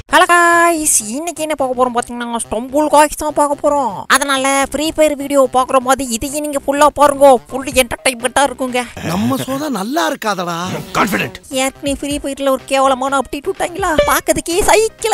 Hello guys இன்னைக்கு என்ன பார்க்க போறோம் பார்த்தீங்கன்னா ஸ்டொம்புல் காய்ஸ் தான் பார்க்க போறோம் அதனால ஃப்ரீ ஃபயர் வீடியோ பார்க்குற மாதிரி இதையும் நீங்க ஃபுல்லா பாருங்க ஃபுல் என்டர்டைன்மெண்ட்டா இருக்குங்க நம்ம சோதா நல்லா இருக்காதடா கான்பிடென்ட் ஏற்கனவே ஃப்ரீ ஃபயர்ல ஒரு கேவலமான அப்டேட் விட்டாங்களா பார்க்கறதுக்கே சைக்கிள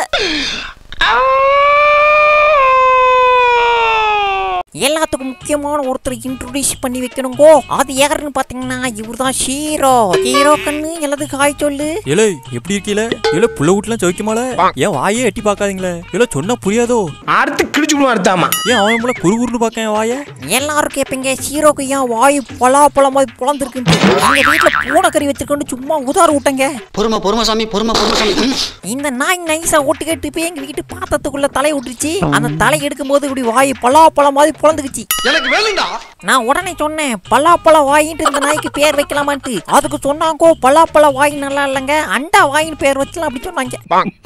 எல்லாத்துக்கும் முக்கியமான ஒருத்தர் இன்ட்ரோடியூஸ் பண்ணி வைக்கணுங்கோ அது யாருன்னு பாத்தீங்கன்னா இவர் தான் ஹீரோ ஹீரோ கண்ணு எல்லாத்துக்கும் ஹாய் சொல்லு ஏலே எப்படி இருக்கீல ஏல புள்ள வீட்டுலாம் சௌக்கியமால ஏன் வாயே எட்டி பார்க்காதீங்களே ஏல சொன்னா புரியாதோ அறுத்து கிழிச்சு விடுவோம் அறுத்தாமா ஏன் அவன் முள்ள குறு குறுன்னு பார்க்க என் வாய எல்லாரும் கேட்பீங்க ஹீரோக்கு ஏன் வாய் பலா பழமா பொழந்திருக்குன்ட்டு எங்க வீட்டுல பூனைக்கறி வச்சிருக்கோன்னு சும்மா உதார விட்டங்க பொறுமை பொறுமை சாமி பொறுமை பொறுமை சாமி ம். இந்த நாய் நைஸா ஓட்டு கேட்டு போய் எங்க வீட்டு பாத்திரத்துக்குள்ள தலை விட்டுருச்சு அந்த தலை எடுக்கும் போது இப்படி வாய் பலாப்பழம் மாதிரி பொழந்துக்குச்சு எனக்கு வேணும்டா நான் உடனே சொன்னேன் பலாப்பழ வாயின்ட்டு இந்த நாய்க்கு பேர் வைக்கலாமான்ட்டு அதுக்கு சொன்னாங்கோ பலாப்பழ வாய் நல்லா இல்லைங்க அண்டா வாயின்னு பேர் வச்சலாம் அப்படி சொன்னாங்க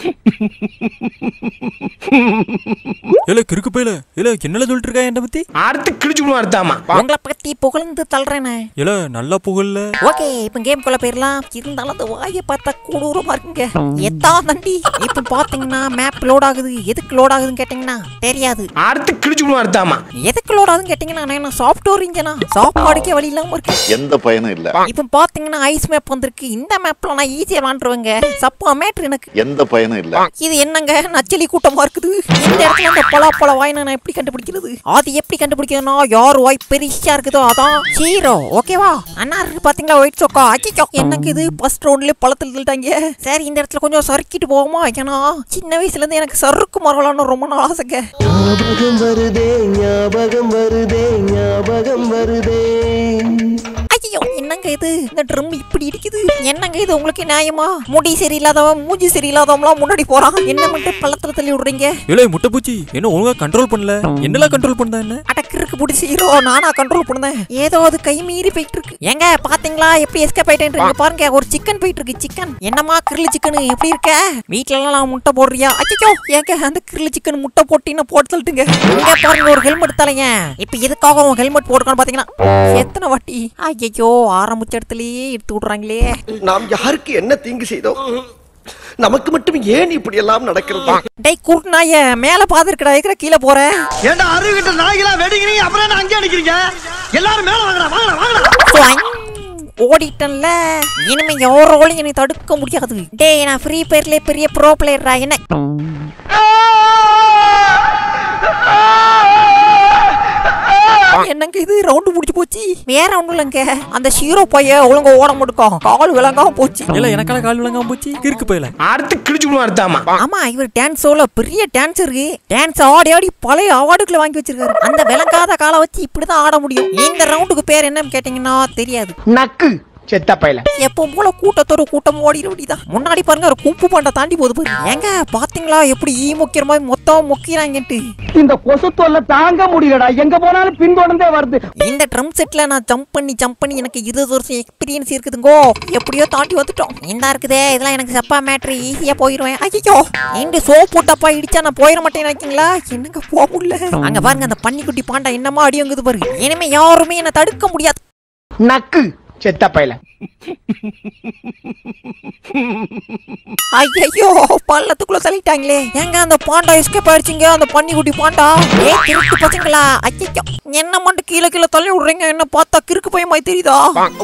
ஏல கிறுக்கு போயில ஏல என்னல சொல்லிட்டு இருக்கா என்ன பத்தி அறுத்து கிழிச்சு விடுவோம் அறுத்தாமா உங்களை பத்தி புகழ்ந்து தள்ளுறேனே ஏல நல்லா புகழ்ல ஓகே இப்ப கேம் குள்ள போயிடலாம் இருந்தாலும் அந்த வாயை பார்த்தா கொடூரமா இருக்குங்க எத்தா தண்டி இப்ப பாத்தீங்கன்னா மேப் லோட் ஆகுது எதுக்கு லோட் ஆகுதுன்னு கேட்டீங்கன்னா தெரியாது அறுத்து கிழிச்சு விடுவோம் அறுத்தாமா எதுக்கு லோட் ஆகுதுன்னு கேட்டீங்கன்னா நான் என்ன சாஃப்ட்வேர் இன்ஜனா சாப்பாடுக்கே வழி இல்லாம இருக்கு எந்த பயனும் இல்ல இப்ப பாத்தீங்கன்னா ஐஸ் மேப் வந்திருக்கு இந்த மேப்ல நான் ஈஸியா விளாண்டுருவேங்க சப்பா மேட்ரு எனக்கு எந்த பயனும் இல்ல இது என்னங்க நச்சலி கூட்டமா இருக்குது இந்த இடத்துல இந்த பலாப்பழ வாயினை நான் எப்படி கண்டுபிடிக்கிறது அது எப்படி கண்டுபிடிக்கிறதுனா யார் வாய் பெருசா இருக்குதோ அதான் ஹீரோ ஓகேவா அண்ணா இருக்கு பாத்தீங்களா ஒயிட் சொக்கா அச்சிச்சோ என்னங்க இது ஃபர்ஸ்ட் ரவுண்ட்லயே பழத்தில் தள்ளிட்டாங்க சரி இந்த இடத்துல கொஞ்சம் சறுக்கிட்டு போவோமா ஏன்னா சின்ன வயசுல இருந்து எனக்கு சறுக்கு மரலான்னு ரொம்ப நாள் ஆசைங்க ஞாபகம் வருதே ஞாபகம் வருதே ஞாபகம் வருதே ஐயோ என்னங்க இது இந்த ட்ரம் இப்படி இடிக்குது என்னங்க இது உங்களுக்கு நியாயமா முடி சரியில்லாதவன் மூஞ்சி சரியில்லாதவன்லாம் முன்னாடி போறான் என்ன மட்டும் பள்ளத்துல தள்ளி விடுறீங்க ஏலே முட்டை பூச்சி என்ன ஒழுங்கா கண்ட்ரோல் பண்ணல என்னலாம் கண்ட்ரோல் பண்ணா என்ன அடக்கிருக்கு பிடிச்சி ஹீரோ நானா கண்ட்ரோல் பண்ணேன் ஏதோ அது கை மீறி போயிட்டு இருக்கு ஏங்க பாத்தீங்களா எப்படி எஸ்கேப் ஆயிட்டேன் பாருங்க ஒரு சிக்கன் போயிட்டு இருக்கு சிக்கன் என்னமா கிரில் சிக்கன் எப்படி இருக்க வீட்ல எல்லாம் நான் முட்டை போடுறியா அச்சோ ஏங்க அந்த கிரில் சிக்கன் முட்டை போட்டின்னு போட்டு தள்ளிட்டுங்க இங்க பாருங்க ஒரு ஹெல்மெட் தலைங்க இப்ப எதுக்காக உன் ஹெல்மெட் போட்டுக்கணும் பாத்தீங்கன்னா எத்தனை வாட்டி ஐயோ ஆரம்பிச்ச இடத்துலயே எடுத்து விடுறாங்களே நாம் யாருக்கு என்ன தீங்கு செய்தோம் நமக்கு மட்டும் ஏன் இப்படி எல்லாம் நடக்கிறது டேய் குருட்டு நாய மேல பாத்துருக்கடா இருக்கிற கீழே போறேன் ஏன்டா அறிவிட்ட நாய்களா வெடிக்கிறீங்க அப்புறம் என்ன அங்கே அடிக்கிறீங்க எல்லாரும் மேல வாங்கடா வாங்கடா வாங்கடா சுவாங். ஓடிட்டன்ல இனிமே யாரோலையும் என்னை தடுக்க முடியாது டேய் நான் ஃப்ரீ ஃபயர்ல பெரிய ப்ரோ பிளேயர்ரா என்ன என்னங்க இது ரவுண்டு முடிச்சு போச்சு வேற ஒண்ணும் இல்லைங்க அந்த ஹீரோ பைய ஒழுங்கா ஓட முடுக்கும் கால் விளங்காம போச்சு ஏல எனக்கான கால் விளங்காம போச்சு கிறுக்கு போயில அறுத்து கிழிச்சு விடுவோம் அறுத்தாமா ஆமா இவர் டான்ஸ் ஷோல பெரிய டான்ஸருக்கு டான்ஸ் ஆடி ஆடி பழைய அவார்டுகளை வாங்கி வச்சிருக்காரு அந்த விளங்காத காலை வச்சு இப்படிதான் ஆட முடியும் இந்த ரவுண்டுக்கு பேர் என்னன்னு கேட்டீங்கன்னா தெரியாது நக்கு செத்த பையல எப்பவும் போல கூட்டத்தோட கூட்டம் ஓடிட வேண்டியதான் முன்னாடி பாருங்க ஒரு குப்பு பாண்டை தாண்டி போகுது பாருங்க ஏங்க பாத்தீங்களா எப்படி ஈ முக்கிற மாதிரி மொத்தம் முக்கிறாங்கன்ட்டு இந்த கொசு தொல்லை தாங்க முடியலடா எங்க போனாலும் பின்தொடர்ந்தே வருது இந்த ட்ரம் செட்ல நான் ஜம்ப் பண்ணி ஜம்ப் பண்ணி எனக்கு இருபது வருஷம் எக்ஸ்பீரியன்ஸ் இருக்குதுங்கோ எப்படியோ தாண்டி வந்துட்டோம் இந்த இருக்குதே இதெல்லாம் எனக்கு சப்பா மேட்ரு ஈஸியா போயிருவேன் ஐயோ இந்த சோப் போட்டப்பா இடிச்சா நான் போயிட மாட்டேன் நினைக்கீங்களா என்னங்க போக முடியல அங்க பாருங்க அந்த பன்னிக்குட்டி பாண்டா என்னமா அடியுங்குது பாருங்க இனிமே யாருமே என்ன தடுக்க முடியாது நக்கு செத்த பையல ஐயோ பள்ளத்துக்குள்ள தள்ளிட்டாங்களே ஏங்க அந்த பாண்டா எஸ்கேப் ஆயிடுச்சுங்க அந்த பன்னிக்குட்டி பாண்டா ஏ கிறுக்கு பசங்களா ஐயோ என்ன மட்டும் கீழே கீழே தள்ளி விடுறீங்க என்ன பார்த்தா கிறுக்கு பையன் மாதிரி தெரியுதா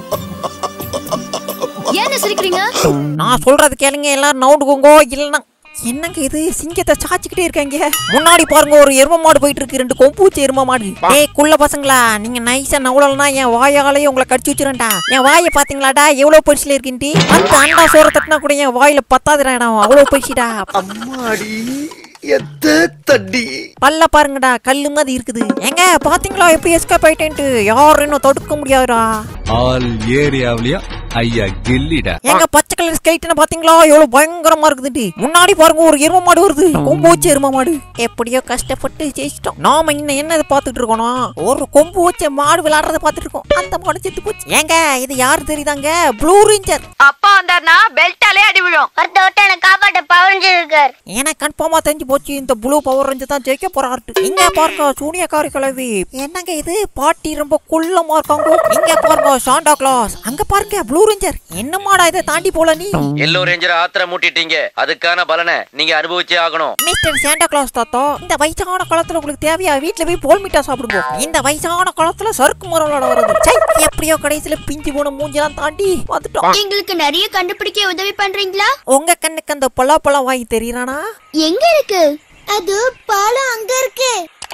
ஏன்னு சிரிக்கிறீங்க நான் சொல்றது கேளுங்க எல்லாரும் நவுண்டுக்கோங்க இல்லைன்னா என்னங்க இது சிங்கத்தை சாச்சிக்கிட்டே இருக்காங்க முன்னாடி பாருங்க ஒரு எரும மாடு போயிட்டு இருக்கு ரெண்டு கொம்பு வச்ச எரும மாடு ஏய் குள்ள பசங்களா நீங்க நைஸா நவுலனா என் வாயாலேயே உங்களை கடிச்சு வச்சிருந்தா என் வாயை பாத்தீங்களாடா எவ்வளவு பெருசுல இருக்குன்ட்டு பத்து அண்டா சோற தட்டினா கூட என் வாயில பத்தாதுடா அவ்வளவு பெருசுடா அம்மாடி எத்த தட்டி பல்ல பாருங்கடா கல்லு மாதிரி இருக்குது ஏங்க பாத்தீங்களா எப்படி எஸ்கேப் ஆயிட்டேன்ட்டு யாரும் இன்னும் தடுக்க முடியாதுடா ஆல் ஏரியாவிலயும் ஐயா கில்லிடா எங்க பச்சை கலர் ஸ்கேட்னு பாத்தீங்களா எவ்வளவு பயங்கரமா இருக்குதுட்டு முன்னாடி பாருங்க ஒரு எரும மாடு வருது கொம்பு வச்ச எரும மாடு எப்படியோ கஷ்டப்பட்டு ஜெயிச்சிட்டோம் நாம இன்னும் என்ன இதை பாத்துட்டு இருக்கோம்னா ஒரு கொம்பு வச்ச மாடு விளையாடுறத பாத்துட்டு இருக்கோம் அந்த மாடு செத்து போச்சு ஏங்க இது யாரு தெரியுதாங்க ப்ளூ ரேஞ்சர் அப்பா வந்தாருனா பெல்ட்டாலே அடி விழும் ஒருத்த ஒருத்த எனக்கு காப்பாட்ட பவஞ்சு இருக்கார் எனக்கு கன்ஃபார்மா தெரிஞ்சு போச்சு இந்த ப்ளூ பவர் ரேஞ்சர் தான் ஜெயிக்க போறாரு இங்க பாருங்க சூனியக்காரி கிழவி என்னங்க இது பாட்டி ரொம்ப குள்ளமா இருக்காங்க இங்க பாருங்க சாண்டா கிளாஸ் அங்க பாருங்க ப்ளூ ரேஞ்சர் என்னமாடா இதை தாண்டி போல நீ எல்லோ ரேஞ்சர் ஆத்திர மூட்டிட்டீங்க அதுக்கான பலனை நீங்க அனுபவிச்சே ஆகணும் மிஸ்டர் சாண்டா கிளாஸ் தாத்தா இந்த வயசான காலத்துல உங்களுக்கு தேவையா வீட்ல போய் போல் மீட்டா சாப்பிடுவோம் இந்த வயசான காலத்துல சறுக்கு மரம் விளையாட வருது சை எப்படியோ கடைசியில பிஞ்சு போன மூஞ்செல்லாம் தாண்டி வந்துட்டோம் எங்களுக்கு நிறைய கண்டுபிடிக்க உதவி பண்றீங்களா உங்க கண்ணுக்கு அந்த பலா பழ வாய் தெரியறானா எங்க இருக்கு அது பாலம் அங்க இருக்கு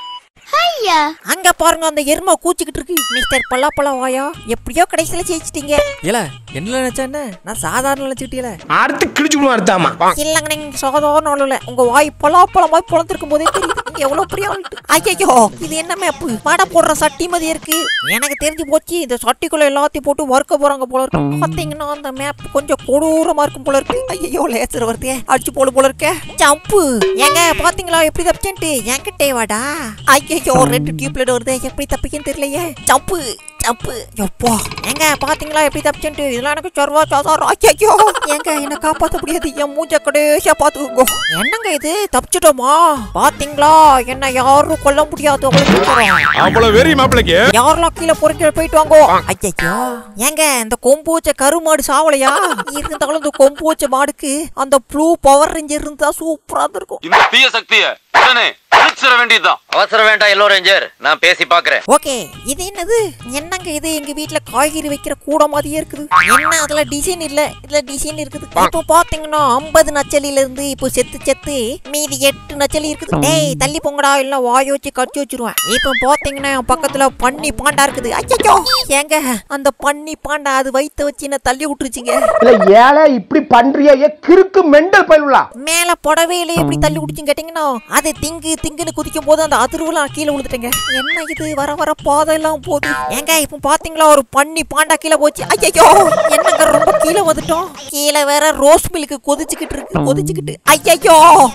ஐயா அங்க பாருங்க அந்த எருமை கூச்சிக்கிட்டு இருக்கு மிஸ்டர் பல்லா பழ வாயா எப்படியோ கடைசியில ஜெயிச்சிட்டீங்க ஏல என்ன நினைச்சா என்ன நான் சாதாரண நினைச்சுக்கிட்டீல அறுத்து கிழிச்சு விடுவோம் அடுத்தாமா இல்லங்க நீங்க சாதாரண ஆளு இல்ல உங்க வாய் பலா பழமாய் பொழந்திருக்கும் போதே தெரியுது நீங்க எவ்வளவு பெரிய ஆளுட்டு ஐயோ இது என்ன மேப்பு வடை போடுற சட்டி மாதிரி இருக்கு எனக்கு தெரிஞ்சு போச்சு இந்த சட்டிக்குள்ள எல்லாத்தையும் போட்டு வறுக்க போறாங்க போல இருக்கு பாத்தீங்கன்னா அந்த மேப் கொஞ்சம் கொடூரமா இருக்கும் போல இருக்கு ஐயோ லேசர் வருதே அடிச்சு போல போல இருக்கே ஜம்ப்பு ஏங்க பாத்தீங்களா எப்படி தப்பிச்சேன்ட்டு என்கிட்டே வாடா ஐயோ ரெண்டு டியூப்லைட் வருதே எப்படி தப்பிக்கன்னு தெரியலையே ஜம்ப்பு ஜம்ப்பு எப்பா ஏங்க பாத்தீங்களா எப்படி தப்பிச்சேன்ட்டு இதெல்லாம் எனக்கு சர்வா சாதாரம் ஐயோ ஏங்க என்ன காப்பாத்த முடியாது என் மூஞ்ச கடைசியா பாத்துக்கோங்க என்னங்க இது தப்பிச்சிட்டோமா பாத்தீங்களா என்ன யாரும் கொல்ல முடியாது அவ்வளவு அவ்வளவு வெறி மாப்பிளைக்கு யாரெல்லாம் கீழே பொறுக்கிற போயிட்டு வாங்கோ ஐயோ ஏங்க இந்த கொம்பு வச்ச கருமாடு சாவலையா இருந்தாலும் இந்த கொம்பு வச்ச மாடுக்கு அந்த ப்ளூ பவர் ரேஞ்சர் இருந்தா சூப்பரா இருக்கும் இந்த தீய சக்திய உடனே அழிச்சிட வேண்டியதுதான் அவசரம் வேண்டாம் எல்லோ ரேஞ்சர் நான் பேசி பாக்குறேன் ஓகே இது என்னது என்னங்க இது எங்க வீட்ல காய்கறி வைக்கிற கூட மாதிரியே இருக்குது என்ன அதுல டிசைன் இல்ல இதுல டிசைன் இருக்குது இப்போ பாத்தீங்கன்னா ஐம்பது நச்சலில இருந்து இப்போ செத்து செத்து மீதி எட்டு நச்சலி இருக்குது டேய் தள்ளி போங்கடா இல்ல வாய் வச்சு கடிச்சு வச்சிருவேன் இப்போ பாத்தீங்கன்னா என் பக்கத்துல பன்னி பாண்டா இருக்குது ஐயோ ஏங்க அந்த பன்னி பாண்டா அது வயித்த வச்சு என்ன தள்ளி விட்டுருச்சுங்க இல்ல ஏழை இப்படி பண்றியே ஏ கிறுக்கு மெண்டல் பயிலுலா மேல புடவையில எப்படி தள்ளி குடிச்சுன்னு கேட்டீங்கன்னா அது திங்கு திங்குன்னு குதிக்கும் போது அந்த அதிர்வுல நான் கீழே விழுந்துட்டேங்க என்ன இது வர வர பாதை எல்லாம் போகுது ஏங்க இப்போ பாத்தீங்களா ஒரு பண்ணி பாண்டா கீழே போச்சு ஐயோ என்னங்க ரொம்ப கீழே வந்துட்டோம் கீழே வேற ரோஸ் மில்க் கொதிச்சுக்கிட்டு இருக்கு கொதிச்சுக்கிட்டு ஐயோ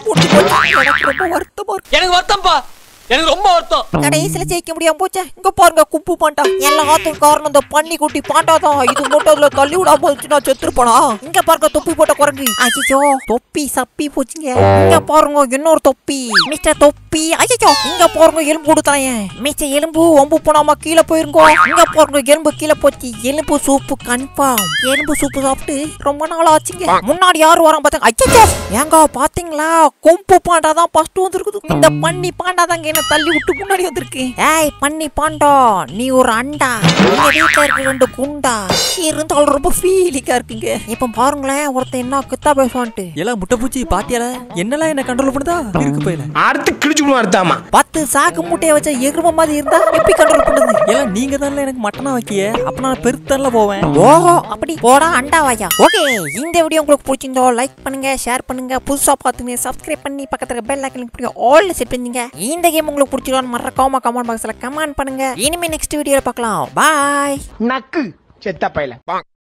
எனக்கு ரொம்ப வருத்தமா இருக்கு எனக்கு வருத்தம்ப்பா எனக்கு ரொம்ப வருத்தம் கடைசியில ஜெயிக்க முடியாம போச்சே இங்க பாருங்க குப்பு பாண்டா எல்லாத்துக்கும் காரணம் இந்த பன்னி குட்டி பாண்டா தான் இது மட்டும் அதுல தள்ளி விடாம போச்சு நான் செத்துருப்பனா இங்க பாருங்க தொப்பி போட்ட குரங்கு ஐயோ தொப்பி சப்பி போச்சுங்க இங்க பாருங்க இன்னொரு தொப்பி மிஸ்டர் தொப்பி ஐயோ இங்க பாருங்க எலும்பு கொடுத்தாயன் மிஸ்டர் எலும்பு ஒம்பு போனாம கீழே போயிருங்கோ இங்க பாருங்க எலும்பு கீழே போச்சு எலும்பு சூப்பு கன்ஃபார்ம் எலும்பு சூப்பு சாப்பிட்டு ரொம்ப நாள் ஆச்சுங்க முன்னாடி யாரு வராங்க பாத்தீங்க ஐயோ ஏங்க பாத்தீங்களா கொம்பு பாண்டா தான் ஃபர்ஸ்ட் வந்திருக்குது இந்த பன்னி பாண்டா தாங்க என்ன தள்ளி விட்டு முன்னாடி வந்திருக்கு ஏய் பன்னி பாண்டா நீ ஒரு அண்டா உங்க வீட்டுல இருக்க ரெண்டு குண்டா இருந்தாலும் ரொம்ப ஃபீலிங்கா இருக்குங்க இப்ப பாருங்களேன் ஒருத்தன் என்ன கித்தா பேசுவான்ட்டு எல்லாம் முட்டை பூச்சி பாத்தியால என்னெல்லாம் என்ன கண்ட்ரோல் பண்ணுதா இருக்கு போயில அறுத்து கிழிச்சு விடுவோம் அடுத்தாமா பத்து சாக்கு மூட்டையை வச்ச எரும மாதிரி இருந்தா எப்படி கண்ட்ரோல் பண்ணுது எல்லாம் நீங்க தானே எனக்கு மட்டனா வைக்கிய அப்ப நான் பெருத்தான்ல போவேன் ஓஹோ அப்படி போடா அண்டா வாயா ஓகே இந்த வீடியோ உங்களுக்கு பிடிச்சிருந்தோ லைக் பண்ணுங்க ஷேர் பண்ணுங்க புதுசா பார்த்துங்க சப்ஸ்கிரைப் பண்ணி பக்கத்துல பெல் ஐக்கன் பிடிக்க ஆல் செட் பண்ணுங்க இந்த கேம் உங்களுக்கு பிடிச்சிருக்கான்னு மறக்காம கமெண்ட் பாக்ஸ்ல கமெண்ட் பண்ணுங்க இனிமே நெக்ஸ்ட் வீடியோல பார்க்கலாம் பாய் நக்கு செத்த பையல